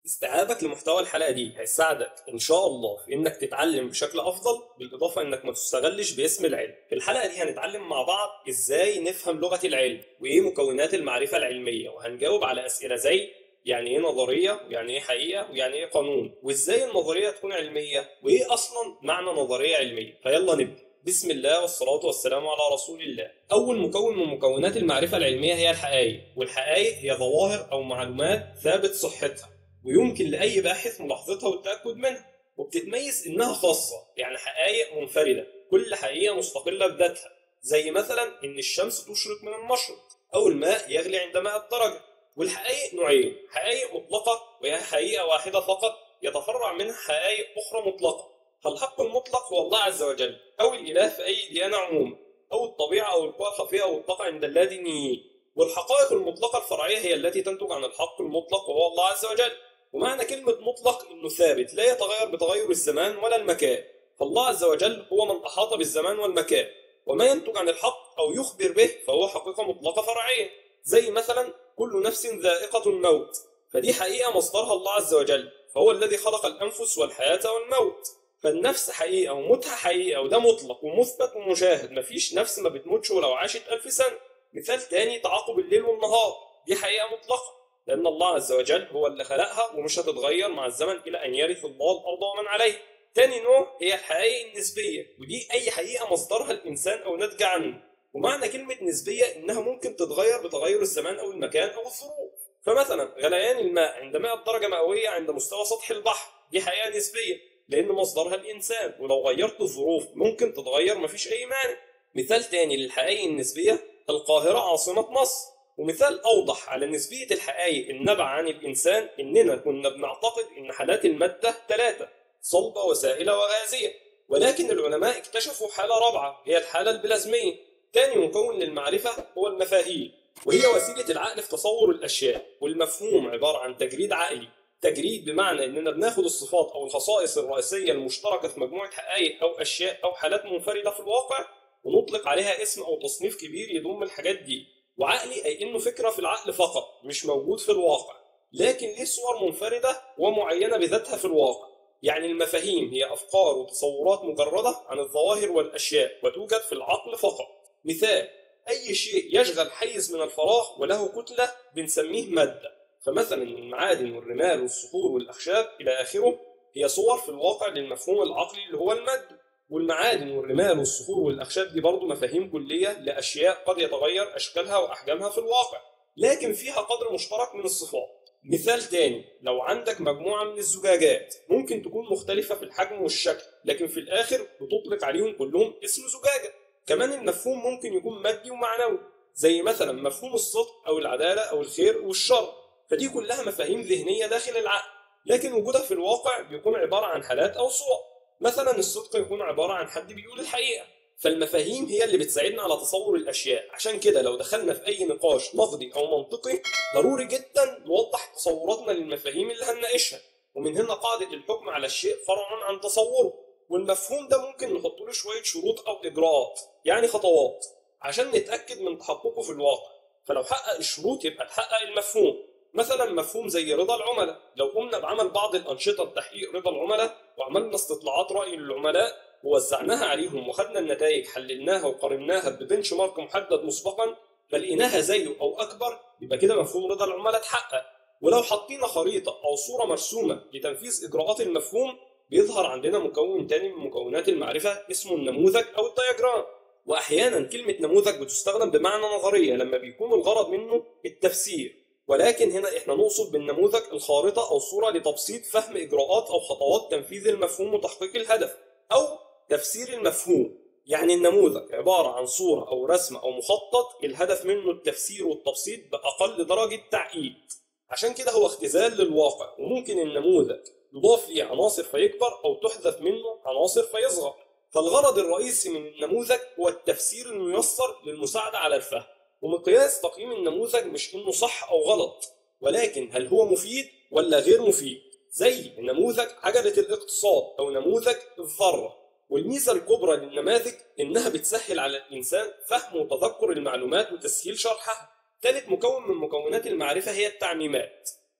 استيعابك لمحتوى الحلقة دي هيساعدك إن شاء الله في إنك تتعلم بشكل أفضل بالإضافة إنك ما تستغلش باسم العلم. في الحلقة دي هنتعلم مع بعض إزاي نفهم لغة العلم وإيه مكونات المعرفة العلمية وهنجاوب على أسئلة زي يعني إيه نظرية ويعني إيه حقيقة ويعني إيه قانون وإزاي النظرية تكون علمية وإيه أصلا معنى نظرية علمية. فيلا نبدأ. بسم الله والصلاة والسلام على رسول الله. أول مكون من مكونات المعرفة العلمية هي الحقائق، والحقائق هي ظواهر أو معلومات ثابت صحتها، ويمكن لأي باحث ملاحظتها والتأكد منها وبتتميز إنها خاصة يعني حقائق منفردة كل حقيقة مستقلة بذاتها زي مثلا إن الشمس تشرق من المشرق أو الماء يغلي عند 100 درجة والحقائق نوعين حقائق مطلقة وهي حقيقة واحدة فقط يتفرع منها حقائق أخرى مطلقة فالحق المطلق هو الله عز وجل أو الإله في أي ديانة عموما أو الطبيعة أو القوى الخفية أو الطاقة عند اللادينيين والحقائق المطلقة الفرعية هي التي تنتج عن الحق المطلق وهو الله عز وجل ومعنى كلمة مطلق إنه ثابت لا يتغير بتغير الزمان ولا المكان فالله عز وجل هو من أحاط بالزمان والمكان وما ينتج عن الحق أو يخبر به فهو حقيقة مطلقة فرعية زي مثلا كل نفس ذائقة الموت فدي حقيقة مصدرها الله عز وجل فهو الذي خلق الأنفس والحياة والموت فالنفس حقيقة وموتها حقيقة وده مطلق ومثبت ومشاهد مفيش نفس ما بتموتش ولو عاشت ألف سنة مثال تاني تعاقب الليل والنهار دي حقيقة مطلقة لأن الله عز وجل هو اللي خلقها ومش هتتغير مع الزمن إلى أن يرث الله الأرض ومن عليها. تاني نوع هي الحقائق النسبية ودي أي حقيقة مصدرها الإنسان أو ناتجة عنه. ومعنى كلمة نسبية إنها ممكن تتغير بتغير الزمان أو المكان أو الظروف. فمثلا غليان الماء عند 100 درجة مئوية عند مستوى سطح البحر دي حقيقة نسبية لأن مصدرها الإنسان ولو غيرت الظروف ممكن تتغير مفيش أي مانع. مثال تاني للحقائق النسبية القاهرة عاصمة مصر ومثال أوضح على نسبية الحقائق النبع عن الإنسان إننا كنا بنعتقد إن حالات المادة ثلاثة صلبة وسائلة وغازية ولكن العلماء اكتشفوا حالة رابعة هي الحالة البلازمية تاني مكون للمعرفة هو المفاهيم وهي وسيلة العقل في تصور الأشياء والمفهوم عبارة عن تجريد عقلي تجريد بمعنى إننا بناخد الصفات أو الخصائص الرئيسية المشتركة في مجموعة حقائق أو أشياء أو حالات منفردة في الواقع ونطلق عليها اسم أو تصنيف كبير يضم الحاجات دي وعقلي أي إنه فكرة في العقل فقط مش موجود في الواقع لكن ليه صور منفردة ومعينة بذاتها في الواقع يعني المفاهيم هي أفكار وتصورات مجردة عن الظواهر والأشياء وتوجد في العقل فقط مثال أي شيء يشغل حيز من الفراغ وله كتلة بنسميه مادة فمثلا المعادن والرمال والصخور والأخشاب إلى آخره هي صور في الواقع للمفهوم العقلي اللي هو المادة والمعادن والرمال والصخور والأخشاب دي برضه مفاهيم كلية لأشياء قد يتغير أشكالها وأحجامها في الواقع لكن فيها قدر مشترك من الصفات مثال تاني لو عندك مجموعة من الزجاجات ممكن تكون مختلفة في الحجم والشكل لكن في الآخر بتطلق عليهم كلهم اسم زجاجة كمان المفهوم ممكن يكون مادي ومعنوي زي مثلا مفهوم الصدق أو العدالة أو الخير والشر فدي كلها مفاهيم ذهنية داخل العقل لكن وجودها في الواقع بيكون عبارة عن حالات أو صور مثلا الصدق يكون عبارة عن حد بيقول الحقيقة فالمفاهيم هي اللي بتساعدنا على تصور الأشياء عشان كده لو دخلنا في أي نقاش نقدي أو منطقي ضروري جدا نوضح تصوراتنا للمفاهيم اللي هنناقشها ومن هنا قاعدة الحكم على الشيء فرع عن تصوره والمفهوم ده ممكن نحط له شوية شروط أو إجراءات يعني خطوات عشان نتأكد من تحققه في الواقع فلو حقق الشروط يبقى تحقق المفهوم مثلا مفهوم زي رضا العملاء لو قمنا بعمل بعض الأنشطة لتحقيق رضا العملاء وعملنا استطلاعات رأي للعملاء ووزعناها عليهم وخدنا النتائج حللناها وقارناها ببنش مارك محدد مسبقا فلقيناها زيه أو أكبر يبقى كده مفهوم رضا العملاء اتحقق ولو حطينا خريطة أو صورة مرسومة لتنفيذ إجراءات المفهوم بيظهر عندنا مكون تاني من مكونات المعرفة اسمه النموذج أو الدياجرام وأحيانا كلمة نموذج بتستخدم بمعنى نظرية لما بيكون الغرض منه التفسير ولكن هنا احنا نقصد بالنموذج الخارطة أو صورة لتبسيط فهم إجراءات أو خطوات تنفيذ المفهوم وتحقيق الهدف أو تفسير المفهوم يعني النموذج عبارة عن صورة أو رسم أو مخطط الهدف منه التفسير والتبسيط بأقل درجة تعقيد عشان كده هو اختزال للواقع وممكن النموذج يضاف ليه عناصر فيكبر أو تحذف منه عناصر فيصغر فالغرض الرئيسي من النموذج هو التفسير الميسر للمساعدة على الفهم ومقياس تقييم النموذج مش انه صح او غلط ولكن هل هو مفيد ولا غير مفيد زي نموذج عجلة الاقتصاد او نموذج الذرة والميزة الكبرى للنماذج انها بتسهل على الانسان فهم وتذكر المعلومات وتسهيل شرحها ثالث مكون من مكونات المعرفة هي التعميمات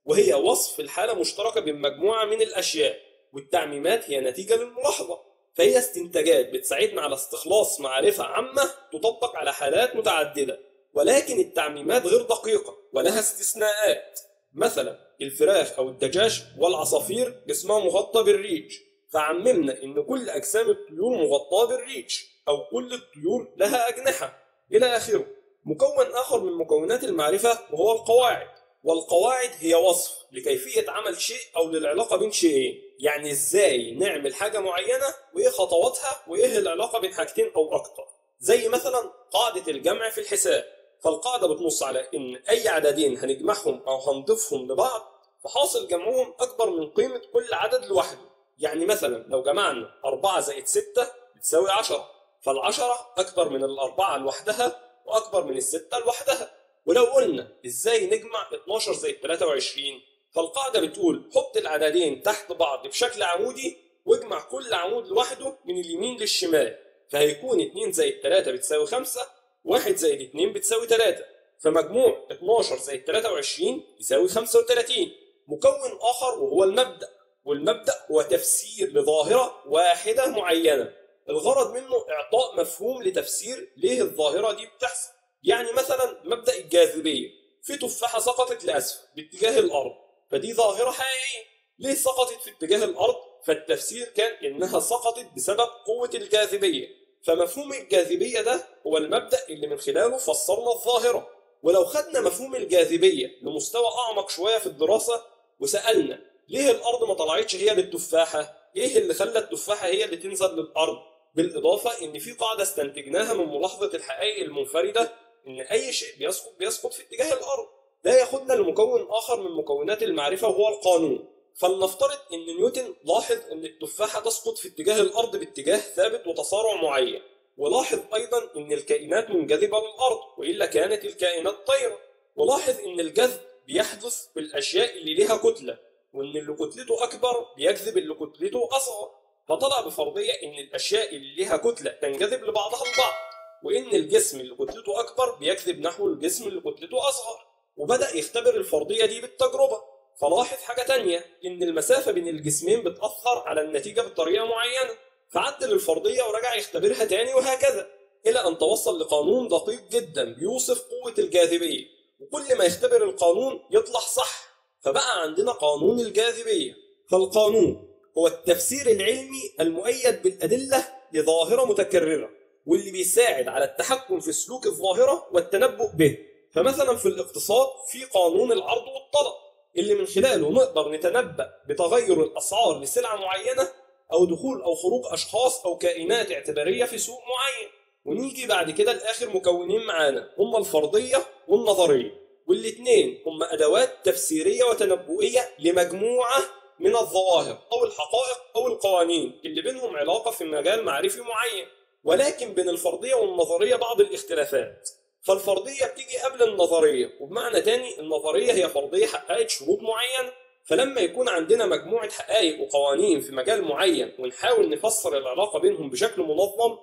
وهي وصف الحالة مشتركة بين مجموعة من الأشياء والتعميمات هي نتيجة للملاحظة فهي استنتاجات بتساعدنا على استخلاص معرفة عامة تطبق على حالات متعددة ولكن التعميمات غير دقيقة ولها استثناءات مثلا الفراخ أو الدجاج والعصافير جسمها مغطى بالريج فعممنا إن كل أجسام الطيور مغطاة بالريج أو كل الطيور لها أجنحة إلى آخره مكون آخر من مكونات المعرفة وهو القواعد والقواعد هي وصف لكيفية عمل شيء أو للعلاقة بين شيئين يعني إزاي نعمل حاجة معينة وإيه خطواتها وإيه العلاقة بين حاجتين أو أكتر زي مثلا قاعدة الجمع في الحساب فالقاعدة بتنص على إن أي عددين هنجمعهم أو هنضيفهم لبعض فحاصل جمعهم أكبر من قيمة كل عدد لوحده يعني مثلا لو جمعنا 4 زائد 6 بتساوي 10 فالعشرة أكبر من الأربعة لوحدها وأكبر من الستة لوحدها ولو قلنا إزاي نجمع 12 زائد 23 فالقاعدة بتقول حط العددين تحت بعض بشكل عمودي واجمع كل عمود لوحده من اليمين للشمال فهيكون 2 زائد 3 بتساوي 5 1 زائد 2 بتساوي 3 فمجموع 12 زائد 23 يساوي 35 مكون آخر وهو المبدأ والمبدأ هو تفسير لظاهرة واحدة معينة الغرض منه إعطاء مفهوم لتفسير ليه الظاهرة دي بتحصل يعني مثلا مبدأ الجاذبية في تفاحة سقطت لأسفل باتجاه الأرض فدي ظاهرة حقيقية ليه سقطت في اتجاه الأرض فالتفسير كان إنها سقطت بسبب قوة الجاذبية فمفهوم الجاذبية ده هو المبدأ اللي من خلاله فسرنا الظاهرة ولو خدنا مفهوم الجاذبية لمستوى أعمق شوية في الدراسة وسألنا ليه الأرض ما طلعتش هي للتفاحة؟ إيه اللي خلى التفاحة هي اللي تنزل للأرض؟ بالإضافة إن في قاعدة استنتجناها من ملاحظة الحقائق المنفردة إن أي شيء بيسقط بيسقط في اتجاه الأرض ده ياخدنا لمكون آخر من مكونات المعرفة وهو القانون فلنفترض ان نيوتن لاحظ ان التفاحه تسقط في اتجاه الارض باتجاه ثابت وتسارع معين ولاحظ ايضا ان الكائنات منجذبه للارض والا كانت الكائنات طايره ولاحظ ان الجذب بيحدث بالاشياء اللي ليها كتله وان اللي كتلته اكبر بيجذب اللي كتلته اصغر فطلع بفرضيه ان الاشياء اللي ليها كتله تنجذب لبعضها البعض وان الجسم اللي كتلته اكبر بيجذب نحو الجسم اللي كتلته اصغر وبدا يختبر الفرضيه دي بالتجربه فلاحظ حاجة تانية إن المسافة بين الجسمين بتأثر على النتيجة بطريقة معينة فعدل الفرضية ورجع يختبرها تاني وهكذا إلى أن توصل لقانون دقيق جدا بيوصف قوة الجاذبية وكل ما يختبر القانون يطلع صح فبقى عندنا قانون الجاذبية فالقانون هو التفسير العلمي المؤيد بالأدلة لظاهرة متكررة واللي بيساعد على التحكم في سلوك الظاهرة والتنبؤ به فمثلا في الاقتصاد في قانون العرض والطلب اللي من خلاله نقدر نتنبأ بتغير الأسعار لسلعة معينة أو دخول أو خروج أشخاص أو كائنات اعتبارية في سوق معين ونيجي بعد كده لآخر مكونين معانا هما الفرضية والنظرية والاتنين هما أدوات تفسيرية وتنبؤية لمجموعة من الظواهر أو الحقائق أو القوانين اللي بينهم علاقة في مجال معرفي معين ولكن بين الفرضية والنظرية بعض الاختلافات فالفرضية بتيجي قبل النظرية وبمعنى تاني النظرية هي فرضية حققت شروط معينة فلما يكون عندنا مجموعة حقائق وقوانين في مجال معين ونحاول نفسر العلاقة بينهم بشكل منظم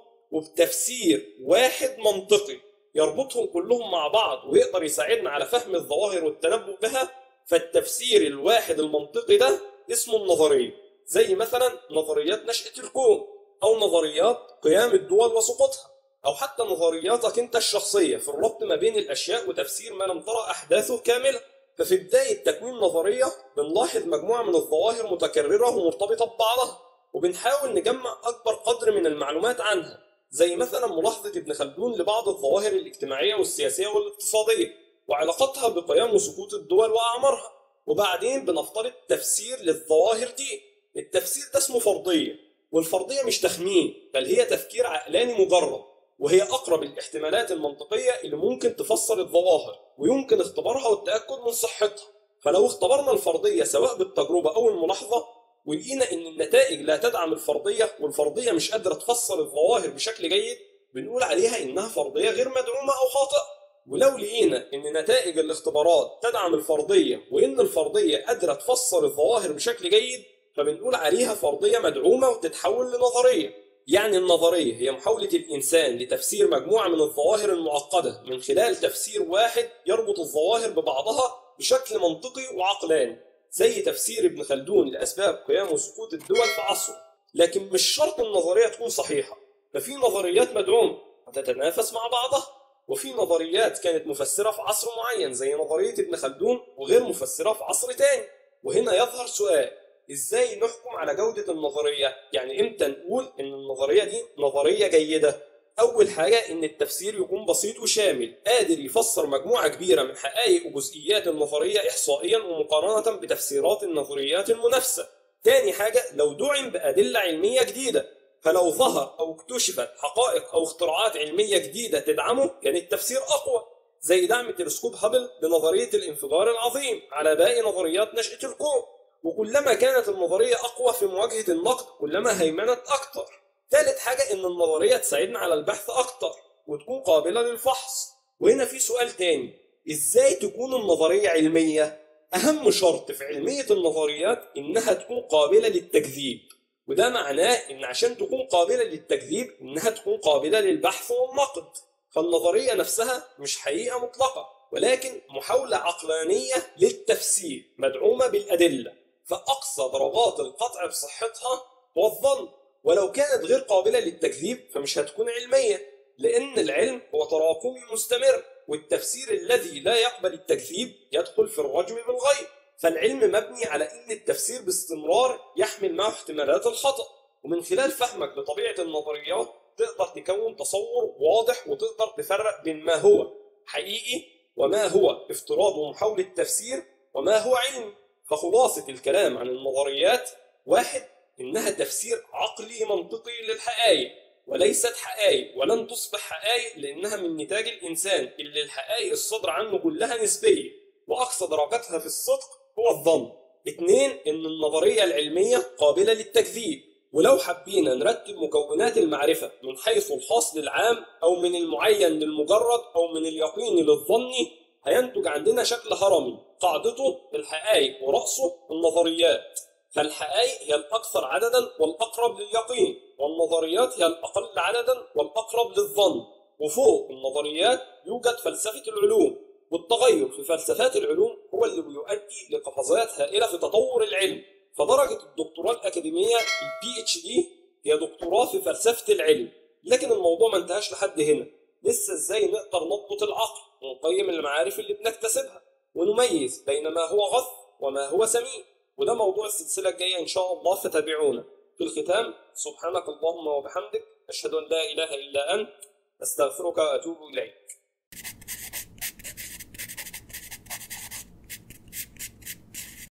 وبتفسير واحد منطقي يربطهم كلهم مع بعض ويقدر يساعدنا على فهم الظواهر والتنبؤ بها فالتفسير الواحد المنطقي ده اسمه النظرية زي مثلا نظريات نشأة الكون أو نظريات قيام الدول وسقوطها أو حتى نظرياتك أنت الشخصية في الربط ما بين الأشياء وتفسير ما لم ترى أحداثه كاملة ففي بداية تكوين نظرية بنلاحظ مجموعة من الظواهر متكررة ومرتبطة ببعضها وبنحاول نجمع أكبر قدر من المعلومات عنها زي مثلا ملاحظة ابن خلدون لبعض الظواهر الاجتماعية والسياسية والاقتصادية وعلاقتها بقيام وسقوط الدول وأعمارها وبعدين بنفترض تفسير للظواهر دي التفسير ده اسمه فرضية والفرضية مش تخمين بل هي تفكير عقلاني مجرد وهي أقرب الاحتمالات المنطقية اللي ممكن تفسر الظواهر ويمكن اختبارها والتأكد من صحتها فلو اختبرنا الفرضية سواء بالتجربة أو الملاحظة ولقينا إن النتائج لا تدعم الفرضية والفرضية مش قادرة تفسر الظواهر بشكل جيد بنقول عليها إنها فرضية غير مدعومة أو خاطئة ولو لقينا إن نتائج الاختبارات تدعم الفرضية وإن الفرضية قادرة تفسر الظواهر بشكل جيد فبنقول عليها فرضية مدعومة وتتحول لنظرية يعني النظرية هي محاولة الإنسان لتفسير مجموعة من الظواهر المعقدة من خلال تفسير واحد يربط الظواهر ببعضها بشكل منطقي وعقلاني زي تفسير ابن خلدون لأسباب قيام وسقوط الدول في عصره لكن مش شرط النظرية تكون صحيحة ففي نظريات مدعومة وتتنافس مع بعضها وفي نظريات كانت مفسرة في عصر معين زي نظرية ابن خلدون وغير مفسرة في عصر تاني وهنا يظهر سؤال ازاي نحكم على جودة النظرية يعني امتى نقول ان النظرية دي نظرية جيدة اول حاجة ان التفسير يكون بسيط وشامل قادر يفسر مجموعة كبيرة من حقائق وجزئيات النظرية احصائيا ومقارنة بتفسيرات النظريات المنافسة تاني حاجة لو دعم بأدلة علمية جديدة فلو ظهر أو اكتشفت حقائق أو اختراعات علمية جديدة تدعمه كان التفسير أقوى زي دعم تلسكوب هابل لنظرية الانفجار العظيم على باقي نظريات نشأة الكون وكلما كانت النظرية أقوى في مواجهة النقد كلما هيمنت أكتر ثالث حاجة إن النظرية تساعدنا على البحث أكتر وتكون قابلة للفحص وهنا في سؤال تاني إزاي تكون النظرية علمية؟ أهم شرط في علمية النظريات إنها تكون قابلة للتكذيب وده معناه إن عشان تكون قابلة للتكذيب إنها تكون قابلة للبحث والنقد فالنظرية نفسها مش حقيقة مطلقة ولكن محاولة عقلانية للتفسير مدعومة بالأدلة فأقصى درجات القطع بصحتها هو الظن ولو كانت غير قابلة للتكذيب فمش هتكون علمية لأن العلم هو تراكمي مستمر والتفسير الذي لا يقبل التكذيب يدخل في الرجم بالغيب فالعلم مبني على ان التفسير باستمرار يحمل معه احتمالات الخطا ومن خلال فهمك لطبيعه النظريات تقدر تكون تصور واضح وتقدر تفرق بين ما هو حقيقي وما هو افتراض ومحاوله تفسير وما هو علم فخلاصه الكلام عن النظريات واحد انها تفسير عقلي منطقي للحقائق وليست حقائق ولن تصبح حقائق لانها من نتاج الانسان اللي الحقائق الصادره عنه كلها نسبيه واقصى درجاتها في الصدق هو الظن اثنين ان النظريه العلميه قابله للتكذيب ولو حبينا نرتب مكونات المعرفه من حيث الخاص للعام او من المعين للمجرد او من اليقيني للظني هينتج عندنا شكل هرمي قاعدته الحقائق ورأسه النظريات فالحقائق هي الأكثر عددا والأقرب لليقين والنظريات هي الأقل عددا والأقرب للظن وفوق النظريات يوجد فلسفة العلوم والتغير في فلسفات العلوم هو اللي بيؤدي لقفزات هائلة في تطور العلم فدرجة الدكتوراه الأكاديمية البي اتش دي هي دكتوراه في فلسفة العلم لكن الموضوع ما انتهاش لحد هنا لسه ازاي نقدر نضبط العقل ونقيم المعارف اللي بنكتسبها ونميز بين ما هو غث وما هو سمين وده موضوع السلسلة الجاية إن شاء الله فتابعونا في الختام سبحانك اللهم وبحمدك أشهد أن لا إله إلا أنت أستغفرك وأتوب إليك